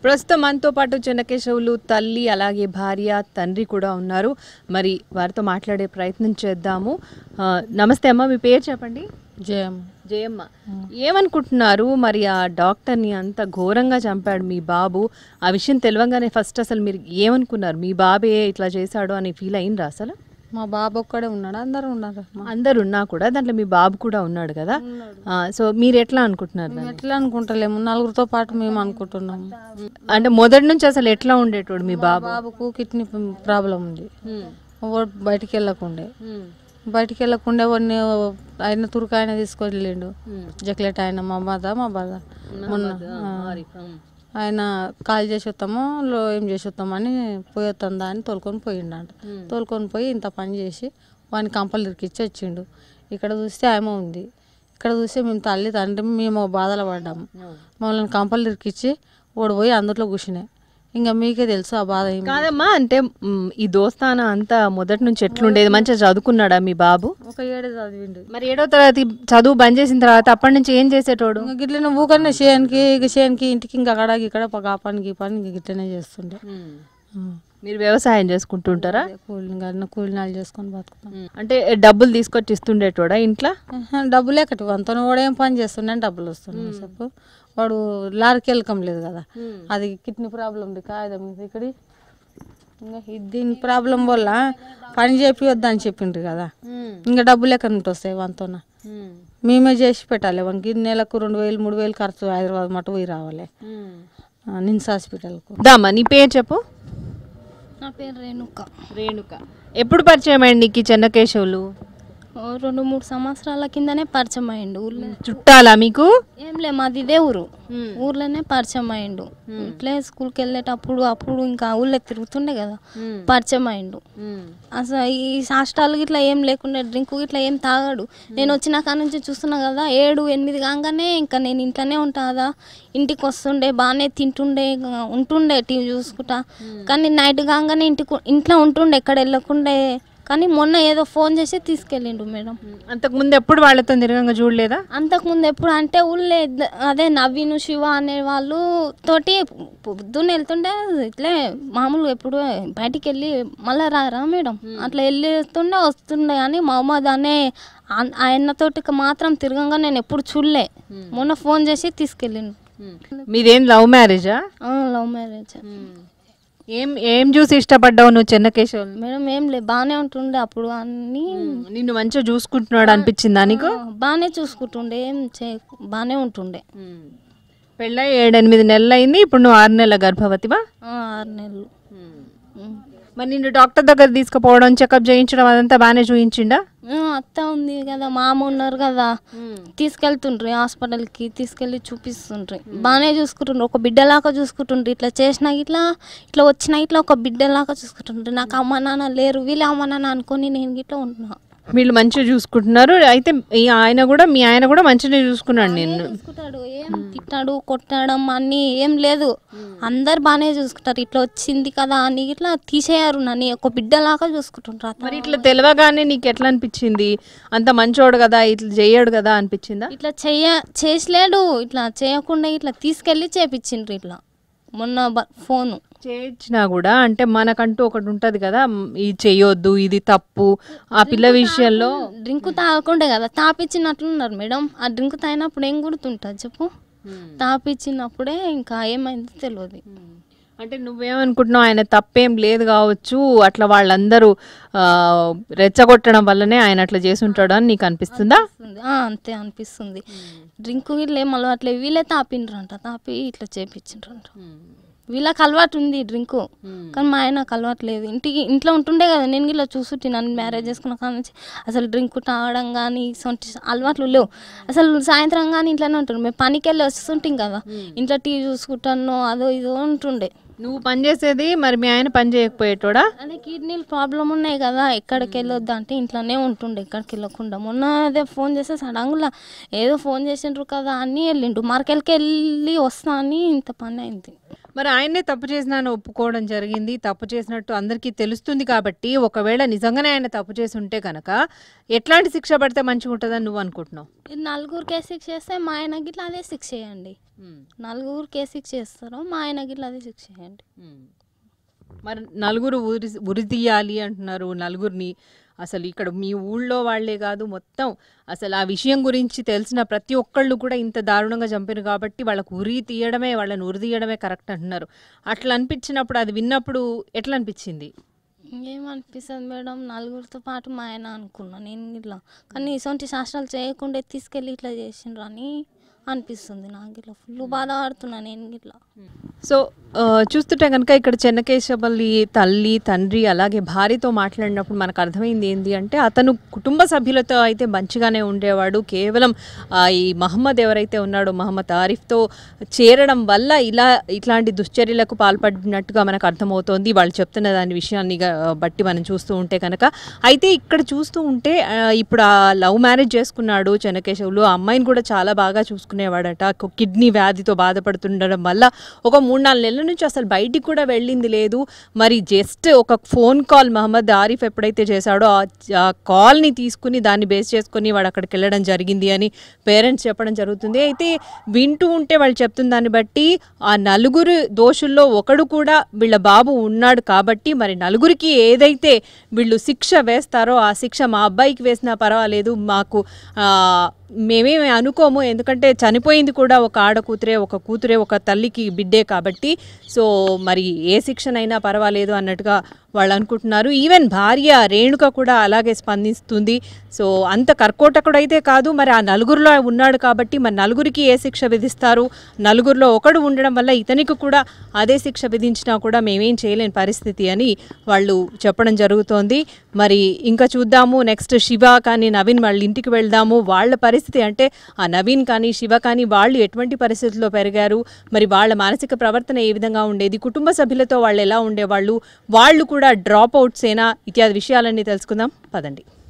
ప్రస్తుతం మనతో పాటు చెన్నకేశవులు తల్లి అలాగే భార్య తండ్రి కూడా ఉన్నారు మరి వారితో మాట్లాడే ప్రయత్నం చేద్దాము ఆ, నమస్తే అమ్మ మీ పేరు చెప్పండి జయం జయమ్మ ఏమనుకుంటున్నారు మరి ఆ డాక్టర్ని అంత ఘోరంగా చంపాడు మీ బాబు ఆ విషయం తెలియగానే ఫస్ట్ అసలు మీరు ఏమనుకున్నారు మీ బాబే ఇట్లా చేశాడు అని ఫీల్ అయినరా అసలు మా బాబు ఒక్కడే ఉన్నాడు అందరూ ఉన్నారు మా- అందరు ఉన్నా కూడా దాంట్లో మీ బాబు కూడా ఉన్నాడు కదా ఆ, సో మీరు ఎట్లా అనుకుంటున్నారు మేము దాన్ని? ఎట్లా అనుకుంటలేము నలుగురితో పాటు మేము అనుకుంటున్నాము అంటే మొదటి నుంచి అసలు ఎట్లా ఉండేటోడు మీ బాబు బాబుకు కిడ్నీ ప్రాబ్లం ఉంది వాడు బయటికి వెళ్ళకుండే బయటికి వెళ్ళకుండా వాడిని ఆయన తురుకు ఆయన తీసుకొని వెళ్ళిండు జక్లెట్ ఆయన మా బాధ మా బాధ మొన్న ఆ. ఆయన కాల్ చేసి వస్తాము లో ఏం చేసి వస్తామని పోయి వస్తుందా అని తోలుకొని పోయిండంట తోలుకొని పోయి ఇంత పని చేసి వాడిని కంపలు ఇరికిచ్చి వచ్చిండు ఇక్కడ చూస్తే ఆమె ఉంది ఇక్కడ చూస్తే మేము తల్లి తండ్రి మేము బాధలు పడ్డాము మమ్మల్ని కంపలు ఇరికిచ్చి ఓడి పోయి అందులో కూర్చున్నాయి ఇంకా మీకే తెలుసు ఆ బాధ ఏమి కాదమ్మా అంటే మ్, ఈ దోస్తాన అంతా మొదటి నుంచి ఎట్లుండేది మంచిగా చదువుకున్నాడా మీ బాబు ఒక ఏడు చదివిండు మరి ఏడో తరగతి చదువు బంద్ చేసిన తర్వాత అప్పటి నుంచి ఏం చేసేటోడు ఇంకా గిట్లనే ఊకనే చేయనికి ఇక చేయనికి ఇంటికి ఇంకా అక్కడ ఇక్కడ ప- ఆ పనికి ఈ పని ఇంక గిట్లనే చేస్తుండే ఆ. మీరు వ్యవసాయం చేసుకుంటుంటారా కూలి ఇంకా అన్న కూలినాలు చేసుకొని బతుకుతాం అంటే డబ్బులు తీసుకొచ్చి ఇస్తుండేటోడా ఇంట్లో ఆహా, డబ్బులు ఎక్కటి వంతను కూడా ఏం పని చేస్తుండే డబ్బులు వస్తున్నాయి చెప్పు వాడు లారీకి వెళ్ళకం లేదు కదా అది కిడ్నీ ప్రాబ్లం ఉంది కాగితం ఇది ఇక్కడ ఇంకా ఇది దీని ప్రాబ్లం వల్ల పని చేపియొద్దు అని చెప్పిండ్రు కదా ఇంకా డబ్బులు ఎక్కడి నుండి వస్తాయి వంతోన మేమే చేసి పెట్టాలి వానికి నెలకు రెండు వేలు మూడు వేలు ఖర్చు హైదరాబాద్ మటు పోయి రావాలి ఆ, నిమ్స్ హాస్పిటల్కు దామా నీ పేరు చెప్పు నా పేరు రేణుక రేణుక ఎప్పుడు పరిచయం అయ్యండి నీకు ఈ చెన్నకేశవులు ఓ రెండు మూడు సంవత్సరాల కిందనే పరిచయం అయ్యిండు ఊర్లో చుట్టాలా మీకు ఏం లే మాది ఇదే ఊరు ఊర్లోనే పరిచయం అయ్యిండు ఇట్లే స్కూల్కి వెళ్ళేటప్పుడు అప్పుడు ఇంకా ఊళ్ళో తిరుగుతుండే కదా పరిచయం అయ్యిండు అసలు ఈ హాస్టల్ ఇట్లా ఏం లేకుండా డ్రింక్ ఇట్లా ఏం తాగాడు నేను వచ్చిన కాడ నుంచి చూస్తున్నా కదా ఏడు ఎనిమిది కాగానే ఇంకా నేను ఇంట్లోనే ఉంటా కదా ఇంటికి వస్తుండే బాగానే తింటుండే ఇంకా ఉంటుండే టీవీ చూసుకుంటా కానీ నైట్ కాగానే ఇంటికి ఇంట్లో ఉంటుండే ఎక్కడ వెళ్ళకుండే కానీ మొన్న ఏదో ఫోన్ చేసి తీసుకెళ్ళిండు మేడం అంతకు ముందు ఎప్పుడు వాళ్ళతో తిరగంగా చూడలేదా అంతకుముందు ఎప్పుడు అంటే ఊళ్ళో ఇద్ద- అదే నవీను శివ అనే వాళ్ళు తోటి పొద్దున్న వెళ్తుండే ఇట్లే మామూలుగా ఎప్పుడు బయటికి వెళ్ళి మళ్ళీ రారా మేడం అట్లా వెళ్ళిస్తుండే వస్తుండే కానీ మహమ్మద్ అనే ఆన్- ఆయనతోటి మాత్రం తిరగంగా నేను ఎప్పుడు చూడలే మొన్న ఫోన్ చేసి తీసుకెళ్ళిండు మీదేం లవ్ మ్యారేజా లవ్ మ్యారేజ్ ఏం ఏం చూసి ఇష్టపడ్డావు నువ్వు చెన్నకేశవులు మేడం ఏం లే బాగానే ఉంటుండే అప్పుడు అన్నీ నిన్ను మంచిగా చూసుకుంటున్నాడు అనిపించిందా నీకు బాగానే చూసుకుంటుండే ఏం చే బాగానే ఉంటుండే పెళ్ళై ఏడెనిమిది నెలలు అయింది ఇప్పుడు నువ్వు ఆరు నెలల గర్భవతివా ఆ, ఆరు నెలలు ఉమ్. మరి నిన్ను డాక్టర్ దగ్గర తీసుకుపోవడం చెకప్ చేయించడం అదంతా బాగానే చూయించిండా ఆ, అత్త ఉంది కదా మామ ఉన్నారు కదా తీసుకెళ్తుండ్రి హాస్పిటల్కి తీసుకెళ్ళి చూపిస్తుండ్రి బాగానే చూసుకుంటుండ్రు ఒక బిడ్డలాగా చూసుకుంటుండ్రి ఇట్లా చేసినా ఇట్లా ఇట్లా వచ్చినా ఇట్లా ఒక బిడ్డలాగా చూసుకుంటుండ్రి నాకు అమ్మ నాన్న లేరు వీళ్ళే అమ్మ నాన్న అనుకొని నేను ఇట్లా ఉంటున్నా వీళ్ళు మంచిగా చూసుకుంటున్నారు అయితే ఈ ఆయన కూడా మీ ఆయన కూడా మంచిగా చూసుకున్నాడు నిన్ను చూసుకుంటాడు ఏం తిట్టాడు కొట్టడం అన్ని ఏం లేదు అందరు బాగానే చూసుకుంటారు ఇట్లా వచ్చింది కదా అని ఇట్లా తీసేయారు నన్ను ఒక బిడ్డలాగా చూసుకుంటుండ్రు అత్త. మరి ఇట్లా తెలియగానే నీకు ఎట్లా అనిపించింది అంత మంచోడు కదా ఇట్లా చేయడు కదా అనిపించిందా ఇట్లా చెయ్య చేసలేడు ఇట్లా చేయకుండా ఇట్లా తీసుకెళ్ళి చేపించిండ్రు ఇట్లా మొన్న బ- ఫోను చేయించినా కూడా అంటే మనకంటూ ఒకటి ఉంటది కదా మ్, ఇది చెయ్యొద్దు ఇది తప్పు ఆ పిల్ల విషయంలో డ్రింక్ తాగకుండే కదా తాపిచ్చినట్లున్నారు మేడం ఆ డ్రింక్ తాగినప్పుడు ఏం గుర్తుంటుంది చెప్పు తాపిచ్చినప్పుడే ఇంకా ఏమైందో తెలియదు అంటే నువ్వేమనుకుంటున్నావు ఆయన తప్పేం లేదు కావచ్చు అట్లా వాళ్ళందరూ ఆ, రెచ్చగొట్టడం వల్లనే ఆయన అట్లా చేసుంటాడు అని నీకు అనిపిస్తుందా అనిపిస్తుంది. ఆ, అంతే అనిపిస్తుంది డ్రింక్ ఇట్లా ఏం అలవాట్లే వీళ్ళే తాపిండ్రంట తాపి ఇట్లా చేపించిండ్రంట వీళ్ళకి అలవాటు ఉంది డ్రింక్ కానీ మా ఆయనకు అలవాటు లేదు ఇంటికి ఇంట్లో ఉంటుండే కదా నేను ఇలా చూసుంటే నన్ను మ్యారేజ్ చేసుకున్న కాడ నుంచి అసలు డ్రింక్ తాగడం కానీ సొంటి అలవాట్లు లేవు అసలు సాయంత్రం కానీ ఇంట్లోనే ఉంటుండే మేము పనికి వెళ్ళి వస్తుంటాం కదా ఇంట్లో టీవీ చూసుకుంటాను అదో ఇదో ఉంటుండే నువ్వు పని చేసేది మరి మీ ఆయన పని చేయకపోయేటోడా అదే కిడ్నీలు ప్రాబ్లం ఉన్నాయి కదా ఎక్కడికి వెళ్ళొద్దు అంటే ఇంట్లోనే ఉంటుండే ఎక్కడికి వెళ్ళకుండా మొన్న అదే ఫోన్ చేస్తే సడన్గా ఏదో ఫోన్ చేసిండ్రు కదా అని వెళ్ళిండు మార్కెట్కి వెళ్ళి వస్తా అని ఇంత పని అయింది మరి ఆయన్నే తప్పు చేసిన అని ఒప్పుకోవడం జరిగింది తప్పు చేసినట్టు అందరికీ తెలుస్తుంది కాబట్టి ఒకవేళ నిజంగానే ఆయన తప్పు చేసి ఉంటే కనుక ఎట్లాంటి శిక్ష పడితే మంచిగా ఉంటుందని నువ్వు అనుకుంటున్నావు ఈ నలుగురికి ఏ శిక్ష చేస్తే మా ఆయన గిట్ల అదే శిక్ష చేయండి నలుగురికి ఏ శిక్ష చేస్తారో మా ఆయన గిట్ల అదే శిక్ష చేయండి మరి నలుగురు ఉరి ఉరి తీయాలి అంటున్నారు నలుగురిని అసలు ఇక్కడ మీ ఊళ్ళో వాళ్ళే కాదు మొత్తం అసలు ఆ విషయం గురించి తెలిసిన ప్రతి ఒక్కళ్ళు కూడా ఇంత దారుణంగా చంపారు కాబట్టి వాళ్ళకు ఉరి తీయడమే వాళ్ళని ఉరి తీయడమే కరెక్ట్ అంటున్నారు అట్లా అనిపించినప్పుడు అది విన్నప్పుడు ఎట్లా అనిపించింది ఏమనిపిస్తుంది మేడం నలుగురితో పాటు మా ఆయన అనుకున్నా నేను ఇట్లా కానీ ఇటువంటి శాస్త్రాలు చేయకుండా తీసుకెళ్ళి ఇట్లా చేసిండ్రు అని అనిపిస్తుంది నాకు ఇట్లా ఫుల్ బాధపడుతున్నా నేను ఇట్లా సో ఆ, చూస్తుంటే కనుక ఇక్కడ చెన్నకేశవల్లి తల్లి తండ్రి అలాగే భార్యతో మాట్లాడినప్పుడు మనకు అర్థమైంది ఏంటి అంటే అతను కుటుంబ సభ్యులతో అయితే మంచిగానే ఉండేవాడు కేవలం ఆ, ఈ మహమ్మద్ ఎవరైతే ఉన్నాడో మహమ్మద్ ఆరిఫ్తో చేరడం వల్ల ఇలా ఇట్లాంటి దుశ్చర్యలకు పాల్పడినట్టుగా మనకు అర్థమవుతోంది వాళ్ళు చెప్తున్న దాని విషయాన్ని గా- బట్టి మనం చూస్తూ ఉంటే కనుక అయితే ఇక్కడ చూస్తూ ఉంటే ఆ, ఇప్పుడు ఆ లవ్ మ్యారేజ్ చేసుకున్నాడు చెన్నకేశవులు ఆ అమ్మాయిని కూడా చాలా బాగా చూసుకునేవాడట కిడ్నీ వ్యాధితో బాధపడుతుండడం వల్ల ఒక మూడు నాలుగు నెలల నుంచి అసలు బయటికి కూడా వెళ్ళింది లేదు మరి జస్ట్ ఒక ఫోన్ కాల్ మహమ్మద్ ఆరిఫ్ ఎప్పుడైతే చేశాడో ఆ- ఆ కాల్ని తీసుకుని దాన్ని బేస్ చేసుకుని వాడు అక్కడికి వెళ్ళడం జరిగింది అని పేరెంట్స్ చెప్పడం జరుగుతుంది అయితే వింటూ ఉంటే వాళ్ళు చెప్తున్న దాన్ని బట్టి ఆ నలుగురు దోషుల్లో ఒకడు కూడా వీళ్ళ బాబు ఉన్నాడు కాబట్టి మరి నలుగురికి ఏదైతే వీళ్ళు శిక్ష వేస్తారో ఆ శిక్ష మా అబ్బాయికి వేసినా పర్వాలేదు మాకు ఆ, మేమేమి అనుకోము ఎందుకంటే చనిపోయింది కూడా ఒక ఆడ కూతురే ఒక కూతురే ఒక తల్లికి బిడ్డే కాబట్టి సో మరి ఏ శిక్షనైనా పర్వాలేదు అన్నట్టుగా వాళ్ళు అనుకుంటున్నారు ఈవెన్ భార్య రేణుక కూడా అలాగే స్పందిస్తుంది సో అంత కర్కోటకుడైతే కాదు మరి ఆ నలుగురిలో ఉన్నాడు కాబట్టి మరి నలుగురికి ఏ శిక్ష విధిస్తారు నలుగురిలో ఒకడు ఉండడం వల్ల ఇతనికి కూడా అదే శిక్ష విధించినా కూడా మేమేం చేయలేని పరిస్థితి అని వాళ్ళు చెప్పడం జరుగుతోంది మరి ఇంకా చూద్దాము నెక్స్ట్ శివ కానీ నవీన్ వాళ్ళ ఇంటికి వెళ్దాము వాళ్ళ పరిస్థితి అంటే ఆ నవీన్ కానీ శివ కానీ వాళ్ళు ఎటువంటి పరిస్థితుల్లో పెరిగారు మరి వాళ్ళ మానసిక ప్రవర్తన ఏ విధంగా ఉండేది కుటుంబ సభ్యులతో వాళ్ళు ఎలా ఉండేవాళ్ళు వాళ్ళు కూడా డ్రాప్ అవుట్స్ ఏనా ఇత్యాది విషయాలన్నీ తెలుసుకుందాం పదండి